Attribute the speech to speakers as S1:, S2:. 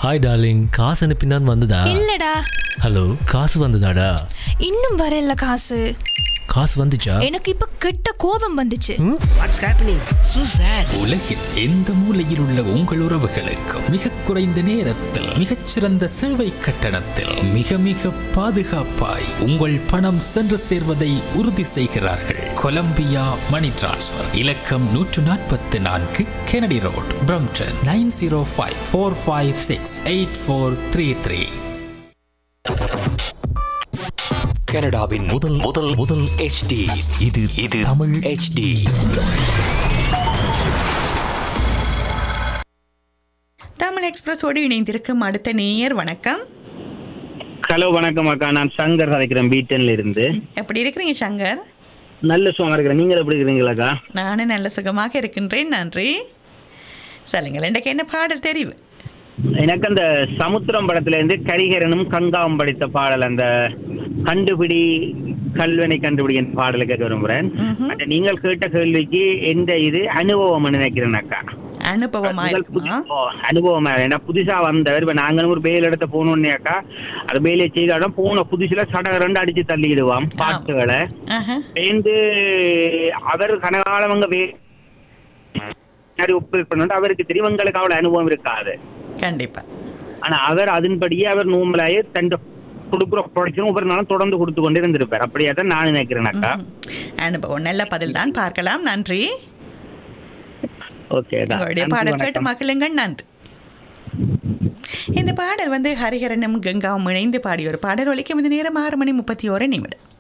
S1: Hi darling காசு அனுப்பினான் வந்ததா
S2: இல்லடா
S1: ஹலோ காசு வந்ததாடா
S2: இன்னும் வரல காசு
S1: காசு வந்துச்சா
S2: எனக்கு இப்ப கெட்ட கோபம் வந்துச்சு
S3: வாட்ஸ் ஹேப்பனிங் சூ சார்
S4: உலகில் எந்த மூலையில் உள்ள உங்கள் உறவுகளுக்கு மிக குறைந்த நேரத்தில் மிகச்சிறந்த சேவை கட்டணத்தில் மிக மிக பாதுகாப்பாய் உங்கள் பணம் சென்று சேர்வதை உறுதி செய்கிறார்கள் கொலம்பியா மணி டிரான்ஸ்ஃபர் இலக்கம் நூற்று நாற்பத்தி நான்கு Kennedy road Brampton nine zero five four five six eight four three three கனடாவின் முதல் முதல் முதல் HD இது இது தமிழ் HD
S5: தமிழ் எக்ஸ்பிரஸோடு இணைந்திருக்கும் அடுத்த நேயர் வணக்கம்
S6: ஹலோ வணக்கம் அக்கா நான் சங்கர் கதைக்கிறேன் பீட்டன்ல இருந்து
S5: எப்படி இருக்கிறீங்க சங்கர்
S6: நல்ல சுகமா இருக்கிறேன் நீங்கள் எப்படி இருக்கிறீங்களாக்கா
S5: நானும் நல்ல சுகமாக இருக்கின்றேன் நன்றி சொல்லுங்கள் இன்றைக்கு என்ன பாடல் தெரிவு
S6: எனக்கு அந்த சமுத்திரம் படத்துல இருந்து கரிகரனும் கங்காவும் படித்த பாடல் அந்த கண்டுபிடி கல்வனை கண்டுபிடி என்ற பாடலை கேட்க விரும்புறேன் அந்த நீங்கள் கேட்ட கேள்விக்கு எந்த இது அனுபவம் நினைக்கிறேன் அக்கா
S5: அனுபவமா
S6: முதல்
S5: இருக்குமா
S6: புது- ஓ, அனுபவமா ஏன்னா புதுசா வந்தவர் இப்ப நாங்களும் ஒரு பேல் எடுத்த போனோன்னே அக்கா அது பேலே செய்தாலும் போன புதுசுல சடக ரெண்டு அடிச்சு தள்ளிடுவான் பாட்டுகளை
S5: ஆஹா.
S6: சேர்ந்து அவர் கனகாலவங்க வே ஒப்பு பண்ணணும் அவருக்கு தெரியும் உங்களுக்கு அவ்வளவு அனுபவம் இருக்காது
S5: கண்டிப்பா
S6: ஆனா அவர் அதன்படியே அவர் நோம்பலாயே தன் கொடுக்குற ப்ரொடக்ஷன் ஒவ்வொரு நாளும் தொடர்ந்து கொடுத்து கொண்டு இருந்திருப்பார் அப்படியே தான் நான் நினைக்கிறேன் அக்கா
S5: அனுபவம் நல்ல பதில் தான் பார்க்கலாம் நன்றி
S6: ஓகே
S5: உங்களுடைய பாடல் கேட்டு மகிழுங்கள் நன்றி இந்த பாடல் வந்து ஹரிஹரனும் கங்காவும் இணைந்து பாடிய ஒரு பாடல் ஒலிக்கும் இந்த நேரம் ஆறு மணி முப்பத்தி ஓரு நிமிடம்